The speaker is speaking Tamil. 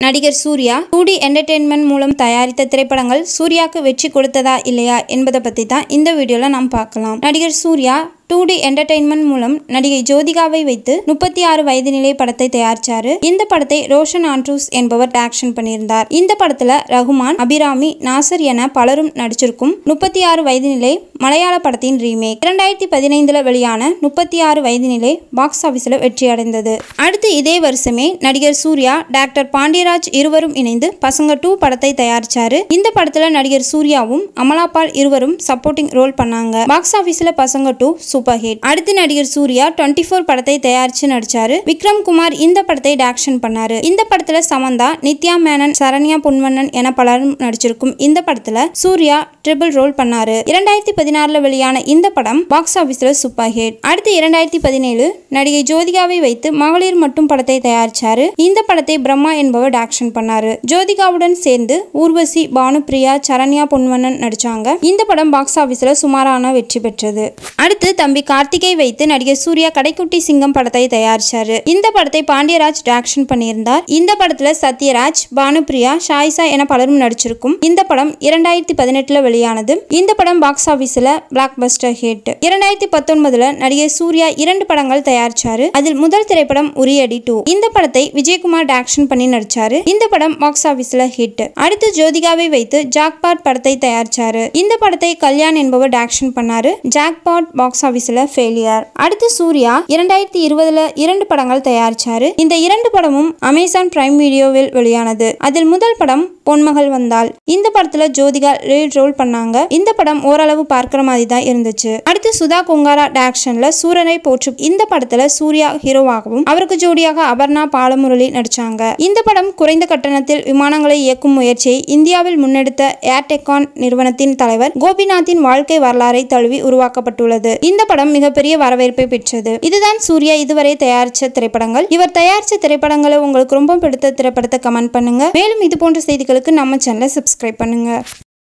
நடிகர் சூர்யா டூ டி என்டர்டெயின்மெண்ட் மூலம் தயாரித்த திரைப்படங்கள் சூர்யாக்கு வெற்றி கொடுத்ததா இல்லையா என்பதை பற்றி தான் இந்த வீடியோவில் நாம் பார்க்கலாம் நடிகர் சூர்யா டூ டி என்டர்டெயின்மெண்ட் மூலம் நடிகை ஜோதிகாவை வைத்து முப்பத்தி ஆறு வயது நிலை படத்தை தயாரிச்சாரு இந்த படத்தை ரோஷன் ஆண்ட்ரூஸ் என்பவர் டைரக்ஷன் பண்ணியிருந்தார் இந்த படத்துல ரகுமான் அபிராமி நாசர் என பலரும் நடிச்சிருக்கும் முப்பத்தி ஆறு வயது நிலை மலையாள படத்தின் ரீமேக் இரண்டாயிரத்தி பதினைந்துல வெளியான முப்பத்தி ஆறு வயது நிலை பாக்ஸ் ஆபீஸ்ல வெற்றி அடைந்தது அடுத்து இதே வருஷமே நடிகர் சூர்யா டாக்டர் பாண்டியராஜ் இருவரும் இணைந்து பசங்க டூ படத்தை தயாரிச்சாரு இந்த படத்துல நடிகர் சூர்யாவும் அமலாபால் இருவரும் சப்போர்ட்டிங் ரோல் பண்ணாங்க பாக்ஸ் ஆபீஸ்ல பசங்க டூ சூப்பர் ஹிட் அடுத்து நடிகர் சூர்யா டுவெண்ட்டி ஃபோர் படத்தை தயாரிச்சு நடிச்சாரு விக்ரம் குமார் இந்த படத்தை டைரக்ஷன் பண்ணாரு இந்த படத்துல சமந்தா நித்யா மேனன் சரண்யா பொன்வண்ணன் என பலரும் நடிச்சிருக்கும் இந்த படத்துல சூர்யா ட்ரிபிள் ரோல் பண்ணாரு இரண்டாயிரத்தி பதினாறுல வெளியான இந்த படம் பாக்ஸ் ஆபீஸ்ல சூப்பர் ஹிட் அடுத்து இரண்டாயிரத்தி பதினேழு நடிகை ஜோதிகாவை வைத்து மகளிர் மட்டும் படத்தை தயாரிச்சாரு இந்த படத்தை பிரம்மா என்பவர் டைரக்ஷன் பண்ணாரு ஜோதிகாவுடன் சேர்ந்து ஊர்வசி பானுப்பிரியா சரண்யா பொன்வண்ணன் நடிச்சாங்க இந்த படம் பாக்ஸ் ஆபீஸ்ல சுமாரான வெற்றி பெற்றது அடுத்து தம்பி கார்த்திகை வைத்து நடிகர் சூர்யா கடைக்குட்டி சிங்கம் படத்தை தயாரிச்சாரு இந்த படத்தை பாண்டியராஜ் டைரக்ஷன் பண்ணியிருந்தார் இந்த படத்துல சத்யராஜ் பானுப்பிரியா ஷாயிசா என பலரும் நடிச்சிருக்கும் இந்த படம் இரண்டாயிரத்தி பதினெட்டுல வெளியானது இந்த படம் பாக்ஸ் ஆபீஸ்ல பிளாக் பஸ்டர் ஹிட் இரண்டாயிரத்தி பத்தொன்பதுல நடிகர் சூர்யா இரண்டு படங்கள் தயாரிச்சாரு அதில் முதல் திரைப்படம் உரியடி டூ இந்த படத்தை விஜயகுமார் டைரக்ஷன் பண்ணி நடிச்சாரு இந்த படம் பாக்ஸ் ஆபீஸ்ல ஹிட் அடுத்து ஜோதிகாவை வைத்து ஜாக்பாட் படத்தை தயாரிச்சாரு இந்த படத்தை கல்யாண் என்பவர் டைரக்ஷன் பண்ணாரு ஜாக்பாட் பாக்ஸ் ஆபீஸ்ல ஃபெயிலியர் அடுத்து சூர்யா இரண்டாயிரத்தி இருபதுல இரண்டு படங்கள் தயாரிச்சாரு இந்த இரண்டு படமும் அமேசான் பிரைம் வீடியோவில் வெளியானது அதில் முதல் படம் பொன்மகள் வந்தாள் இந்த படத்துல ஜோதிகா லீட் ரோல் பண்ணாங்க இந்த படம் ஓரளவு பார்க்கிற மாதிரி தான் இருந்துச்சு அடுத்து சுதா கொங்காரா டைரக்ஷன்ல சூரனை போற்று இந்த படத்துல சூர்யா ஹீரோவாகவும் அவருக்கு ஜோடியாக அபர்ணா பாலமுரளி நடிச்சாங்க இந்த படம் குறைந்த கட்டணத்தில் விமானங்களை இயக்கும் முயற்சியை இந்தியாவில் முன்னெடுத்த ஏர்டெக்கான் நிறுவனத்தின் தலைவர் கோபிநாத்தின் வாழ்க்கை வரலாறை தழுவி உருவாக்கப்பட்டுள்ளது இந்த படம் மிகப்பெரிய வரவேற்பை பெற்றது இதுதான் சூர்யா இதுவரை தயாரிச்ச திரைப்படங்கள் இவர் தயாரிச்ச திரைப்படங்களை உங்களுக்கு ரொம்ப பிடித்த திரைப்படத்தை கமெண்ட் பண்ணுங்க மேலும் இது போன்ற செய்திகளுக்கு நம்ம சேனலை சப்ஸ்கிரைப் பண்ணுங்க